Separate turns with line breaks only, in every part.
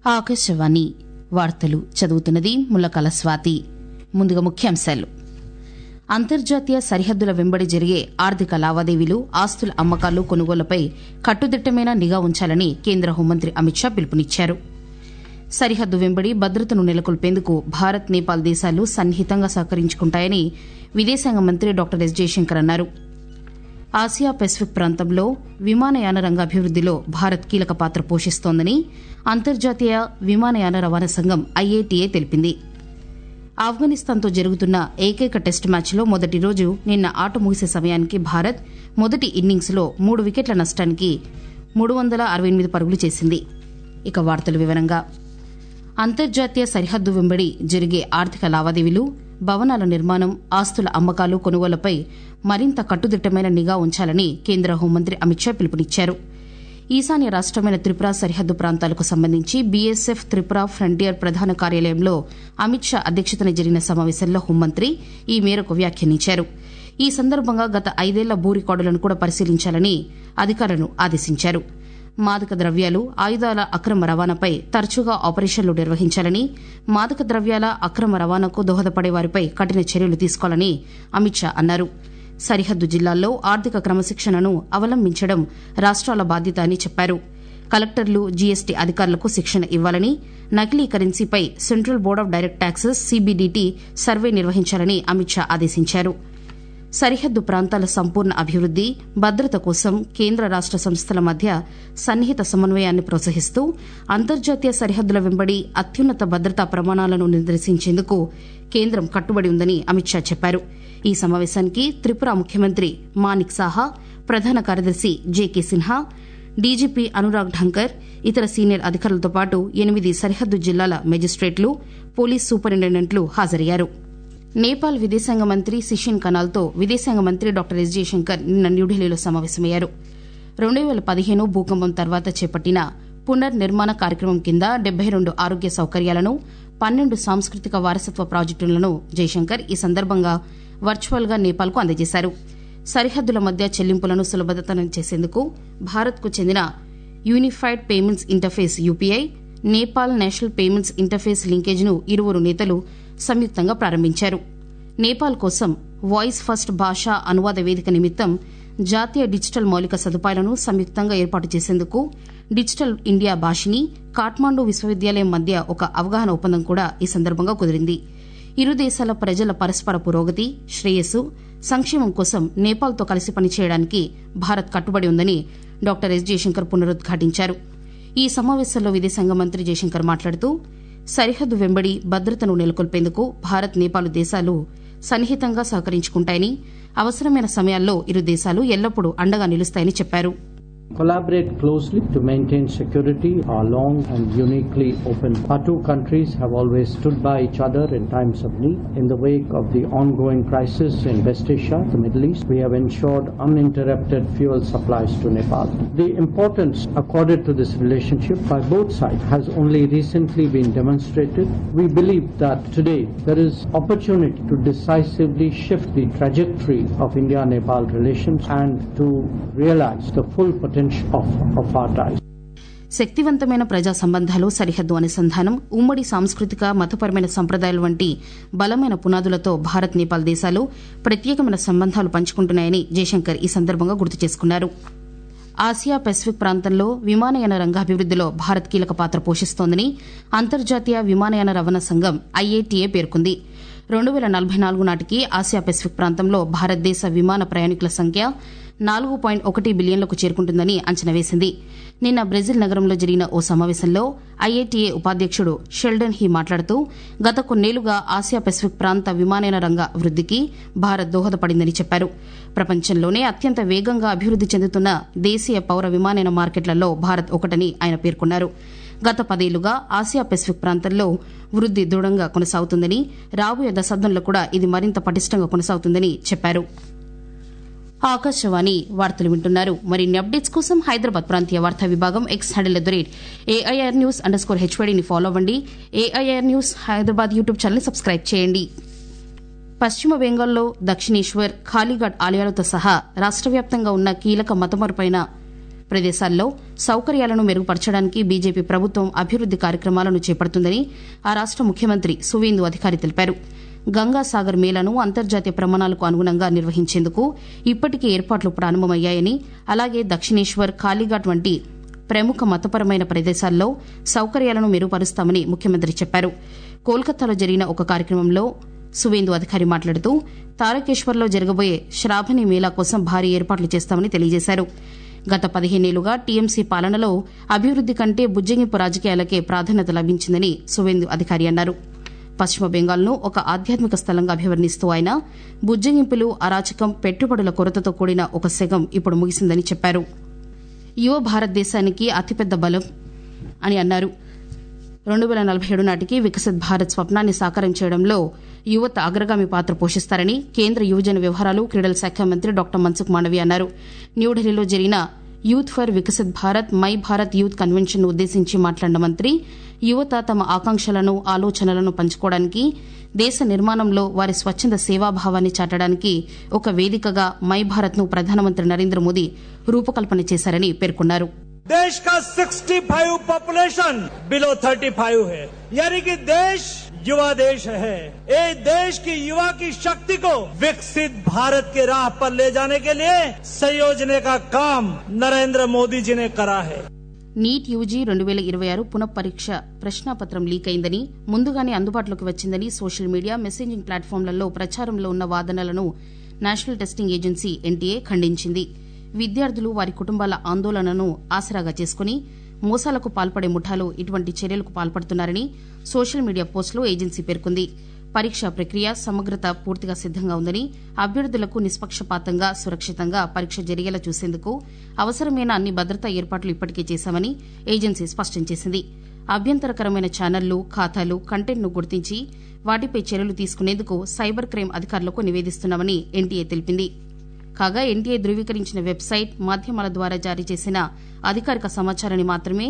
ఆకాశవాణి వార్తలు చదువుతున్నది ముల్లకల స్వాతి ముందుగా ముఖ్యాంశాలు అంతర్జాతీయ సరిహద్దుల వెంబడి జరిగే ఆర్థిక లావాదేవీలు ఆస్తుల అమ్మకాలు కొనుగోళ్లపై కట్టుదిట్టమైన నిఘా ఉంచాలని కేంద్ర హోంమంత్రి అమిత్ షా పిలుపునిచ్చారు సరిహద్దు వెంబడి భద్రతను నెలకొల్పేందుకు భారత్ నేపాల్ దేశాలు సన్నిహితంగా సహకరించుకుంటాయని విదేశాంగ మంత్రి డాక్టర్ ఎస్ జయశంకర్ అన్నారు ఆసియా పెసిఫిక్ ప్రాంతంలో విమానయాన రంగ అభివృద్దిలో భారత్ కీలక పాత్ర పోషిస్తోందని అంతర్జాతీయ విమానయాన రవాణా సంఘం ఐఏటీఏ తెలిపింది ఆఫ్ఘనిస్తాన్తో జరుగుతున్న ఏకైక టెస్టు మ్యాచ్లో మొదటి రోజు నిన్న ఆట ముగిసే సమయానికి భారత్ మొదటి ఇన్నింగ్స్లో మూడు వికెట్ల నష్టానికి మూడు వందల అరవై ఎనిమిది పరుగులు చేసింది ఇక వార్తల వివరంగా అంతర్జాతీయ సరిహద్దు వెంబడి జరిగే ఆర్థిక లావాదేవీలు భవనాల నిర్మాణం ఆస్తుల అమ్మకాలు కొనుగోళ్లపై మరింత కట్టుదిట్టమైన నిఘా ఉంచాలని కేంద్ర హోంమంత్రి అమిత్ షా పిలుపునిచ్చారు ఈశాన్య రాష్టమైన త్రిపుర సరిహద్దు ప్రాంతాలకు సంబంధించి బీఎస్ఎఫ్ త్రిపుర ఫ్రంటియర్ ప్రధాన కార్యాలయంలో అమిత్ షా అధ్యక్షతన జరిగిన సమావేశంలో హోంమంత్రి ఈ మేరకు వ్యాఖ్యానించారు ఈ సందర్భంగా గత ఐదేళ్ల భూ రికార్డులను కూడా పరిశీలించాలని అధికారులను ఆదేశించారు మాదక ద్రవ్యాలు ఆయుధాల అక్రమ రవాణాపై తరచుగా ఆపరేషన్లు నిర్వహించాలని మాదక ద్రవ్యాల అక్రమ రవాణాకు దోహదపడే వారిపై కఠిన చర్యలు తీసుకోవాలని అమిత్ షా అన్నారు సరిహద్దు జిల్లాల్లో ఆర్థిక క్రమశిక్షణను అవలంబించడం రాష్ట్రాల బాధ్యత అని చెప్పారు కలెక్టర్లు జీఎస్టీ అధికారులకు శిక్షణ ఇవ్వాలని నకిలీ కరెన్సీపై central board of direct taxes CBDT survey నిర్వహించాలని అమిత్ షా ఆదేశించారు సరిహద్దు ప్రాంతాల సంపూర్ణ అభివృద్ది భద్రత కోసం కేంద్ర రాష్ట సంస్థల మధ్య సన్నిహిత సమన్వయాన్ని ప్రోత్సహిస్తూ అంతర్జాతీయ సరిహద్దుల వెంబడి అత్యున్నత భద్రతా ప్రమాణాలను నిర్దేశించేందుకు కేంద్రం కట్టుబడి ఉందని అమిత్ షా చెప్పారు ఈ సమావేశానికి త్రిపుర ముఖ్యమంత్రి మానిక్ సాహా ప్రధాన కార్యదర్శి జేకే సిన్హా డీజీపీ అనురాగ్ ఢంకర్ ఇతర సీనియర్ అధికారులతో పాటు ఎనిమిది సరిహద్దు జిల్లాల మెజిస్ట్రేట్లు పోలీస్ సూపరింటెండెంట్లు హాజరయ్యారు నేపాల్ విదేశాంగ మంత్రి సిషిన్ కనాల్తో విదేశాంగ మంత్రి డాక్టర్ ఎస్ జయశంకర్ నిన్న న్యూఢిల్లీలో సమావేశమయ్యారు రెండు వేల పదిహేను భూకంపం తర్వాత చేపట్టిన పునర్ నిర్మాణ కార్యక్రమం కింద డెబ్బై రెండు ఆరోగ్య సౌకర్యాలను పన్నెండు సాంస్కృతిక వారసత్వ ప్రాజెక్టులను జయశంకర్ ఈ సందర్భంగా వర్చువల్ గా నేపాల్కు అందజేశారు సరిహద్దుల మధ్య చెల్లింపులను సులభతరం చేసేందుకు భారత్కు చెందిన unified payments interface UPI Nepal national payments interface లింకేజ్ను ఇరువురు నేతలు సంయుక్తంగా ప్రారంభించారు నేపాల్ కోసం వాయిస్ ఫస్ట్ భాషా అనువాద వేదిక నిమిత్తం జాతీయ డిజిటల్ మౌలిక సదుపాయాలను సంయుక్తంగా ఏర్పాటు చేసేందుకు డిజిటల్ ఇండియా భాషిని కాఠ్మాండు విశ్వవిద్యాలయం మధ్య ఒక అవగాహన ఒప్పందం కూడా ఈ సందర్భంగా కుదిరింది ఇరు దేశాల ప్రజల పరస్పర పురోగతి శ్రేయస్సు సంక్షేమం కోసం నేపాల్తో కలిసి పనిచేయడానికి భారత్ కట్టుబడి ఉందని డాక్టర్ ఎస్ జయశంకర్ పునరుద్ఘాటించారు ఈ సమావేశంలో విదేశాంగ మంత్రి జయశంకర్ మాట్లాడుతూ సరిహద్దు వెంబడి భద్రతను నెలకొల్పేందుకు భారత్ నేపాల్ దేశాలు సన్నిహితంగా సహకరించుకుంటాయని అవసరమైన సమయాల్లో ఇరు దేశాలు ఎల్లప్పుడూ అండగా నిలుస్తాయని చెప్పారు
collaborate closely to maintain security are long and uniquely open. Our two countries have always stood by each other in times of need. In the wake of the ongoing crisis in West Asia, the Middle East, we have ensured uninterrupted fuel supplies to Nepal. The importance accorded to this relationship by both sides has only recently been demonstrated. We believe that today there is opportunity to decisively shift the trajectory of India-Nepal relations and to realize the full potential of, of our ties.
శక్తివంతమైన ప్రజా సంబంధాలు సరిహద్దు అనుసంధానం ఉమ్మడి సాంస్కృతిక మతపరమైన సంప్రదాయాలు వంటి బలమైన పునాదులతో భారత్ నేపాల్ దేశాలు ప్రత్యేకమైన సంబంధాలు పంచుకుంటున్నాయని జయశంకర్ ఈ సందర్భంగా గుర్తు చేసుకున్నారు ఆసియా పెసిఫిక్ ప్రాంతంలో విమానయాన రంగ అభివృద్దిలో భారత్ కీలక పాత్ర పోషిస్తోందని అంతర్జాతీయ విమానయాన రవాణా సంఘం ఐఏటీఏ పేర్కొంది రెండు వేల నలభై నాలుగు నాటికి ఆసియా పెసిఫిక్ ప్రాంతంలో భారతదేశ విమాన ప్రయాణికుల సంఖ్య నాలుగు పాయింట్ ఒకటి బిలియన్లకు చేరుకుంటుందని అంచనా వేసింది నిన్న బ్రెజిల్ నగరంలో జరిగిన ఓ సమావేశంలో ఐఏటీఏ ఉపాధ్యక్షుడు షెల్డన్ హీ మాట్లాడుతూ గత కొన్నేళ్లుగా ఆసియా పెసిఫిక్ ప్రాంత విమానయాన రంగ వృద్దికి భారత్ దోహదపడిందని చెప్పారు ప్రపంచంలోనే అత్యంత వేగంగా అభివృద్ది చెందుతున్న దేశీయ పౌర విమానయాన మార్కెట్లలో భారత్ ఒకటని ఆయన పేర్కొన్నారు గత పదేళ్లుగా ఆసియా పెసిఫిక్ ప్రాంతంలో వృద్ది దృఢంగా కొనసాగుతుందని రాబోయే దశాబ్దంలో కూడా ఇది మరింత పటిష్టంగా కొనసాగుతుందని చెప్పారు ఆకాశవాణి వార్తలు వింటున్నారు మరిన్ని అప్డేట్స్ కోసం హైదరాబాద్ ప్రాంతీయ వార్తా విభాగం X handle at the rate AIR news under score హెచ్వైడీని ఫాలో అవ్వండి AIR news Hyderabad YouTube channel subscribe చేయండి పశ్చిమ బెంగాల్లో దక్షిణేశ్వర్ ఖాళీఘాట్ ఆలయాలతో సహా రాష్ట వ్యాప్తంగా ఉన్న కీలక మతమరుపైన ప్రదేశాల్లో సౌకర్యాలను మెరుగుపరచడానికి బీజేపీ ప్రభుత్వం అభివృద్ది కార్యక్రమాలను చేపడుతుందని ఆ రాష్ట ముఖ్యమంత్రి సువేందు అధికారి తెలిపారు గంగాసాగర్ మేళను అంతర్జాతీయ ప్రమాణాలకు అనుగుణంగా నిర్వహించేందుకు ఇప్పటికే ఏర్పాట్లు ప్రారంభమయ్యాయని అలాగే దక్షిణేశ్వర్ కాళీఘాట్ వంటి ప్రముఖ మతపరమైన ప్రదేశాల్లో సౌకర్యాలను మెరుగుపరుస్తామని ముఖ్యమంత్రి చెప్పారు కోల్కతాలో జరిగిన ఒక కార్యక్రమంలో సువేందు అధికారి మాట్లాడుతూ తారకేశ్వర్లో జరగబోయే శ్రావణి మేళా కోసం భారీ ఏర్పాట్లు చేస్తామని తెలియజేశారు గత పదిహేనేళ్లుగా టీఎంసీ పాలనలో అభివృద్ది కంటే బుజ్జగింపు రాజకీయాలకే ప్రాధాన్యత లభించిందని సువేందు అధికారి అన్నారు పశ్చిమ బెంగాల్ను ఒక ఆధ్యాత్మిక స్థలంగా అభివర్ణిస్తూ ఆయన బుజ్జగింపులు అరాచకం పెట్టుబడుల కొరతతో కూడిన ఒక శకం ఇప్పుడు ముగిసిందని చెప్పారు యువ భారతదేశానికి అతిపెద్ద బలం అని అన్నారు రెండు వేల నలభై ఏడు నాటికి వికసిత్ భారత్ స్వప్నాన్ని సాకారం చేయడంలో యువత అగ్రగామి పాత్ర పోషిస్తారని కేంద్ర యువజన వ్యవహారాలు క్రీడల శాఖ మంత్రి డాక్టర్ మన్సుఖ్ మాండవి అన్నారు న్యూఢిల్లీలో జరిగిన youth for Viksit Bharat my Bharat youth convention ఉద్దేశించి మాట్లాడిన మంత్రి యువత తమ ఆకాంక్షలను ఆలోచనలను పంచుకోవడానికి దేశ నిర్మాణంలో వారి స్వచ్ఛంద సేవాభావాన్ని చాటడానికి ఒక వేదికగా మై భారత్ ను ప్రధానమంత్రి నరేంద్ర మోదీ రూపకల్పన చేశారని పేర్కొన్నారు
देश का 65 पॉपुलेशन बिलो 35 है यानी कि देश युवा देश है ये देश की युवा की शक्ति को विकसित भारत के राह पर ले जाने के लिए संयोजने का काम नरेंद्र मोदी जी ने करा है
నీట్ యూజీ రెండు వేల ఇరవై ఆరు పునఃపరీక్ష ప్రశ్నాపత్రం లీక్ అయిందని ముందుగానే అందుబాటులోకి వచ్చిందని సోషల్ మీడియా మెసేజింగ్ ప్లాట్ఫామ్లలో ప్రచారంలో ఉన్న వాదనలను నేషనల్ టెస్టింగ్ ఏజెన్సీ ఎన్టీఏ ఖండించింది విద్యార్థులు వారి కుటుంబాల ఆందోళనను ఆసరాగా చేసుకుని మోసాలకు పాల్పడే ముఠాలు ఇటువంటి చర్యలకు పాల్పడుతున్నారని సోషల్ మీడియా పోస్టులో ఏజెన్సీ పేర్కొంది పరీక్షా ప్రక్రియ సమగ్రత పూర్తిగా సిద్దంగా ఉందని అభ్యర్థులకు నిష్పక్షపాతంగా సురక్షితంగా పరీక్ష జరిగేలా చూసేందుకు అవసరమైన అన్ని భద్రతా ఏర్పాట్లు ఇప్పటికే చేశామని ఏజెన్సీ స్పష్టం చేసింది అభ్యంతరకరమైన ఛానళ్లు ఖాతాలు కంటెంట్ను గుర్తించి వాటిపై చర్యలు తీసుకునేందుకు సైబర్ క్రైమ్ అధికారులకు నివేదిస్తున్నామని ఎన్టీఏ తెలిపింది కాగా ఎన్టీఏ ధృవీకరించిన వెబ్సైట్ మాధ్యమాల ద్వారా జారీ చేసిన అధికారిక సమాచారాన్ని మాత్రమే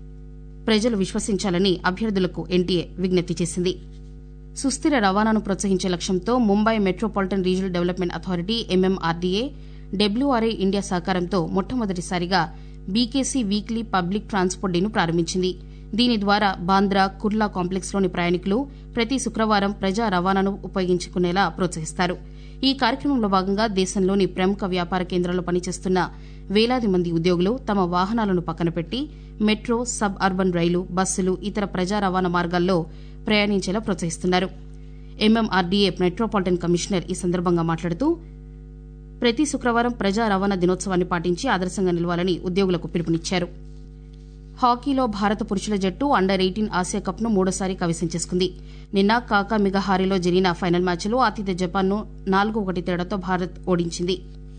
ప్రజలు విశ్వసించాలని అభ్యర్థులకు ఎన్టీఏ విజ్ఞప్తి చేసింది సుస్థిర రవాణాను ప్రోత్సహించే లక్ష్యంతో Mumbai metropolitan regional development authority MMRDA WRI India సహకారంతో మొట్టమొదటిసారిగా బీకేసీ వీక్లీ పబ్లిక్ ట్రాన్స్పోర్ట్ డేను ప్రారంభించింది దీని ద్వారా బాంద్రా కుర్లా కాంప్లెక్స్లోని ప్రయాణికులు ప్రతి శుక్రవారం ప్రజా రవాణాను ఉపయోగించుకునేలా ప్రోత్సహిస్తారు ఈ కార్యక్రమంలో భాగంగా దేశంలోని ప్రముఖ వ్యాపార కేంద్రాల్లో పనిచేస్తున్న వేలాది మంది ఉద్యోగులు తమ వాహనాలను పక్కన పెట్టి మెట్రో సబ్ అర్బన్ రైలు బస్సులు ఇతర ప్రజా రవాణా మార్గాల్లో ప్రయాణించేలా ప్రోత్సహిస్తున్నారు ఎంఎంఆర్డీఏ మెట్రోపాలిటన్ కమిషనర్ ఈ సందర్భంగా మాట్లాడుతూ ప్రతి శుక్రవారం ప్రజా రవాణా దినోత్సవాన్ని పాటించి ఆదర్శంగా నిలవాలని ఉద్యోగులకు పిలుపునిచ్చారు హాకీలో భారత పురుషుల జట్టు అండర్ ఎయిటీన్ ఆసియా కప్ను మూడోసారి కవిసం చేసుకుంది నిన్న కాకా మిగహారీలో జరిగిన ఫైనల్ మ్యాచ్లో ఆతిథ్య జపాన్ను నాలుగు ఒకటి తేడాతో భారత్ ఓడించింది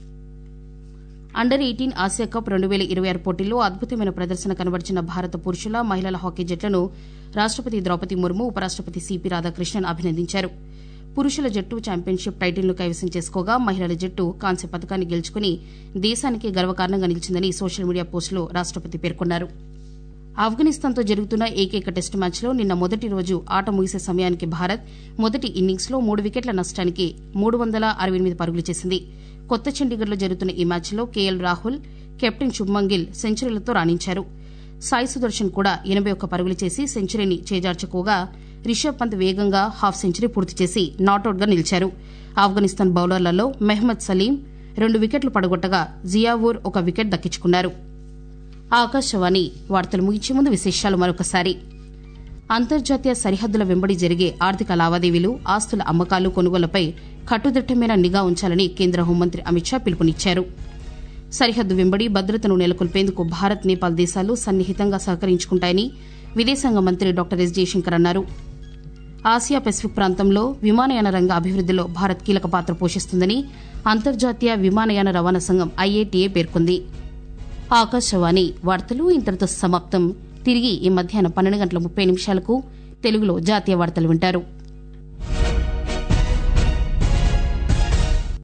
అండర్ ఎయిటీన్ ఆసియా కప్ రెండు వేల ఇరవై ఆరు పోటీల్లో అద్భుతమైన ప్రదర్శన కనబరిచిన భారత పురుషుల మహిళల హాకీ జట్లను రాష్టపతి ద్రౌపది ముర్ము ఉపరాష్టపతి సిపి రాధాకృష్ణన్ అభినందించారు పురుషుల జట్టు ఛాంపియన్షిప్ టైటిల్ను కైవసం చేసుకోగా మహిళల జట్టు కాంస్య పథకాన్ని గెలుచుకుని దేశానికి గర్వకారణంగా నిలిచిందని సోషల్ మీడియా పోస్టులో రాష్టపతి పేర్కొన్నారు ఆఫ్ఘనిస్తాన్తో జరుగుతున్న ఏకైక టెస్టు మ్యాచ్లో నిన్న మొదటి రోజు ఆట ముగిసే సమయానికి భారత్ మొదటి ఇన్నింగ్స్లో మూడు వికెట్ల నష్టానికి మూడు వందల అరవై ఎనిమిది పరుగులు చేసింది కొత్త చండీగఢ్లో జరుగుతున్న ఈ మ్యాచ్లో కేఎల్ రాహుల్ కెప్టెన్ శుభ్మన్ గిల్ సెంచరీలతో రాణించారు సాయి సుదర్శన్ కూడా ఎనబై ఒక్క పరుగులు చేసి సెంచరీని చేజార్చుకోగా రిషబ్ పంత్ వేగంగా హాఫ్ సెంచరీ పూర్తి చేసి నాటౌట్గా నిలిచారు ఆఫ్ఘనిస్తాన్ బౌలర్లలో మెహ్మద్ సలీం రెండు వికెట్లు పడగొట్టగా జియావూర్ ఒక వికెట్ దక్కించుకున్నారు ఆకాశవాణి వార్తలు ముగించే ముందు విశేషాలు మరొకసారి అంతర్జాతీయ సరిహద్దుల వెంబడి జరిగే ఆర్థిక లావాదేవీలు ఆస్తుల అమ్మకాలు కొనుగోళ్లపై కట్టుదిట్టమైన నిఘా ఉంచాలని కేంద్ర హోంమంత్రి అమిత్ షా పిలుపునిచ్చారు సరిహద్దు వెంబడి భద్రతను నెలకొల్పేందుకు భారత్ నేపాల్ దేశాలు సన్నిహితంగా సహకరించుకుంటాయని విదేశాంగ మంత్రి డాక్టర్ ఎస్ జయశంకర్ అన్నారు ఆసియా పెసిఫిక్ ప్రాంతంలో విమానయాన రంగ అభివృద్దిలో భారత్ కీలక పాత్ర పోషిస్తుందని అంతర్జాతీయ విమానయాన రవాణా సంఘం ఐఏటీఏ పేర్కొంది ఆకాశవాణి వార్తలు ఇంతటితో సమాప్తం తిరిగి ఈ మధ్యాహ్నం పన్నెండు గంటల ముప్పై నిమిషాలకు తెలుగులో జాతీయ వార్తలు వింటారు